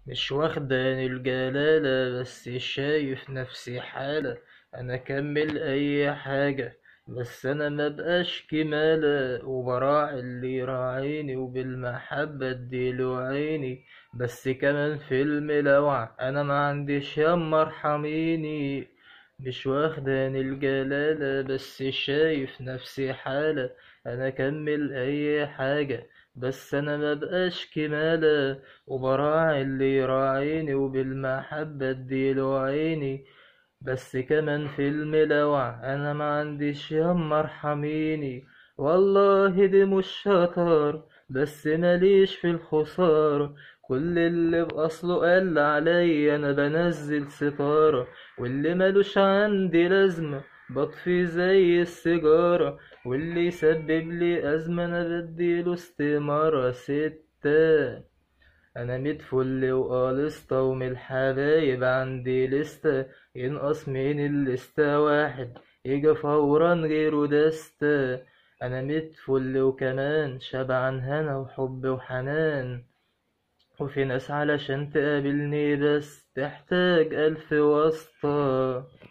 مش واخداني الجلالة بس شايف نفسي حالة أنا أكمل أي حاجة بس أنا مبقاش كمالة وبراعي اللي يراعيني وبالمحبة اديله عيني بس كمان في الملوعة أنا ما عنديش يما ارحميني مش واخداني الجلالة بس شايف نفسي حالة أنا أكمل أي حاجة بس أنا مبقاش كمالة وبراعي اللي يراعيني وبالمحبة اديله عيني بس كمان في الملوع أنا ما عنديش يما ارحميني والله دي مش شطار بس ماليش في الخسارة كل اللي بأصله قال عليا أنا بنزل ستارة واللي ملوش عندي لازمة بطفي زي السيجارة واللي يسبب لي أزمة أنا بديله استمارة ستة أنا ميت فل وقالسطة ومن الحبايب عندي لستة ينقص من الليستة واحد يجي فورا غيره دستة أنا ميت فل وكمان شبعان هنا وحب وحنان وفي ناس علشان تقابلني بس تحتاج ألف واسطة